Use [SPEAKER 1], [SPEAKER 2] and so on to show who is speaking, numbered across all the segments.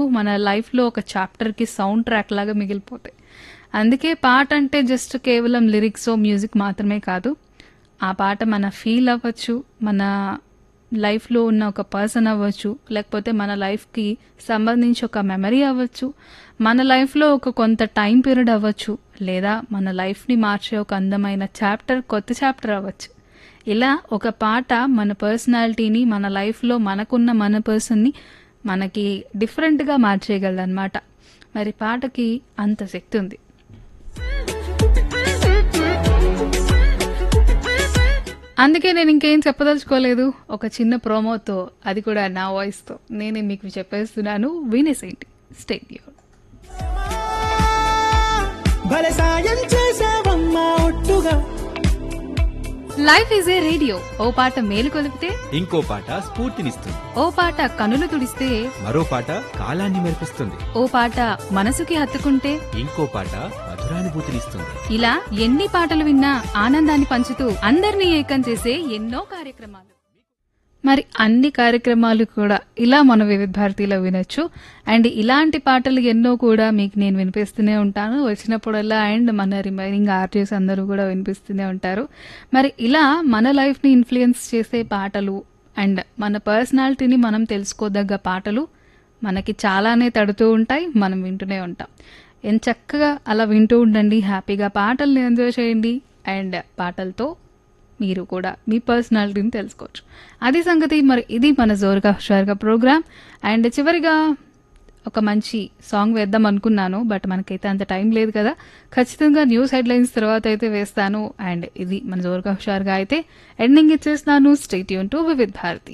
[SPEAKER 1] మన లైఫ్లో ఒక చాప్టర్కి సౌండ్ ట్రాక్ లాగా మిగిలిపోతాయి అందుకే పాట అంటే జస్ట్ కేవలం లిరిక్స్ మ్యూజిక్ మాత్రమే కాదు ఆ పాట మన ఫీల్ అవ్వచ్చు మన లైఫ్లో ఉన్న ఒక పర్సన్ అవ్వచ్చు లేకపోతే మన లైఫ్కి సంబంధించి ఒక మెమరీ అవ్వచ్చు మన లైఫ్లో ఒక కొంత టైం పీరియడ్ అవ్వచ్చు లేదా మన లైఫ్ని మార్చే ఒక అందమైన చాప్టర్ కొత్త చాప్టర్ అవ్వచ్చు ఇలా ఒక పాట మన పర్సనాలిటీని మన లైఫ్లో మనకున్న మన పర్సన్ని మనకి డిఫరెంట్గా మార్చేయగలదన్నమాట మరి పాటకి అంత శక్తి ఉంది అందుకే నేను ఇంకేం చెప్పదలుచుకోలేదు ఒక చిన్న ప్రోమోతో అది కూడా నా వాయిస్తో నేనే మీకు చెప్పేస్తున్నాను వినేసేంటి స్టేట్
[SPEAKER 2] భలే సాయం చేసావమ్మా ఒట్టుగా
[SPEAKER 1] లైఫ్ ఈజ్ ఏ రేడియో ఓ పాట మేలు కొలిపితే
[SPEAKER 3] ఇంకో పాట స్ఫూర్తినిస్తుంది
[SPEAKER 1] ఓ పాట కనులు తుడిస్తే
[SPEAKER 3] మరో పాట కాలాన్ని మెరిపిస్తుంది
[SPEAKER 1] ఓ పాట మనసుకి హత్తుకుంటే
[SPEAKER 3] ఇంకో పాట మధురానుభూతినిస్తుంది
[SPEAKER 1] ఇలా ఎన్ని పాటలు విన్నా ఆనందాన్ని పంచుతూ అందరినీ ఏకం చేసే ఎన్నో కార్యక్రమాలు మరి అన్ని కార్యక్రమాలు కూడా ఇలా మన వివిధ భారతిలో వినొచ్చు అండ్ ఇలాంటి పాటలు ఎన్నో కూడా మీకు నేను వినిపిస్తూనే ఉంటాను వచ్చినప్పుడల్లా అండ్ మన రిమైనింగ్ ఆర్టిస్ట్ అందరూ కూడా వినిపిస్తూనే ఉంటారు మరి ఇలా మన లైఫ్ని ఇన్ఫ్లుయెన్స్ చేసే పాటలు అండ్ మన పర్సనాలిటీని మనం తెలుసుకోదగ్గ పాటలు మనకి చాలానే తడుతూ ఉంటాయి మనం వింటూనే ఉంటాం ఎంత చక్కగా అలా వింటూ ఉండండి హ్యాపీగా పాటల్ని ఎంజాయ్ చేయండి అండ్ పాటలతో మీరు కూడా మీ పర్సనాలిటీని తెలుసుకోవచ్చు అది సంగతి మరి ఇది మన జోరుగా హుషారుగా ప్రోగ్రామ్ అండ్ చివరిగా ఒక మంచి సాంగ్ వేద్దాం అనుకున్నాను బట్ మనకైతే అంత టైం లేదు కదా ఖచ్చితంగా న్యూస్ హెడ్లైన్స్ తర్వాత అయితే వేస్తాను అండ్ ఇది మన జోరుగా హుషారుగా అయితే ఎండింగ్ ఇచ్చేస్తాను స్టేట్ యూన్ టు వివిధ్ భారతి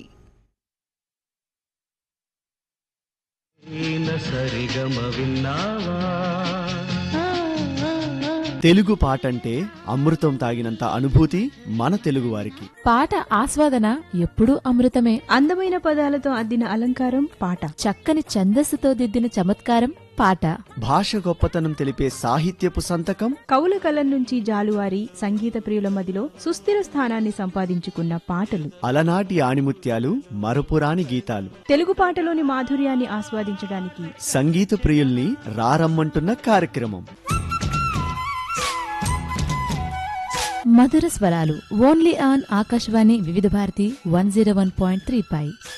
[SPEAKER 2] సరిగమ విన్నావా
[SPEAKER 4] తెలుగు పాట అంటే అమృతం తాగినంత అనుభూతి మన తెలుగు వారికి
[SPEAKER 5] పాట ఆస్వాదన ఎప్పుడూ అమృతమే
[SPEAKER 6] అందమైన పదాలతో అద్దిన అలంకారం పాట
[SPEAKER 5] చక్కని ఛందస్సుతో దిద్దిన చమత్కారం పాట
[SPEAKER 4] భాష గొప్పతనం తెలిపే సాహిత్యపు సంతకం
[SPEAKER 6] కవుల కలం నుంచి జాలువారి సంగీత ప్రియుల మదిలో సుస్థిర స్థానాన్ని సంపాదించుకున్న పాటలు
[SPEAKER 4] అలనాటి ఆణిముత్యాలు మరపురాని గీతాలు
[SPEAKER 6] తెలుగు పాటలోని మాధుర్యాన్ని ఆస్వాదించడానికి
[SPEAKER 4] సంగీత ప్రియుల్ని రారమ్మంటున్న కార్యక్రమం
[SPEAKER 5] మధుర స్వరాలు only on Akashvani Vividh Bharati one zero one point three pi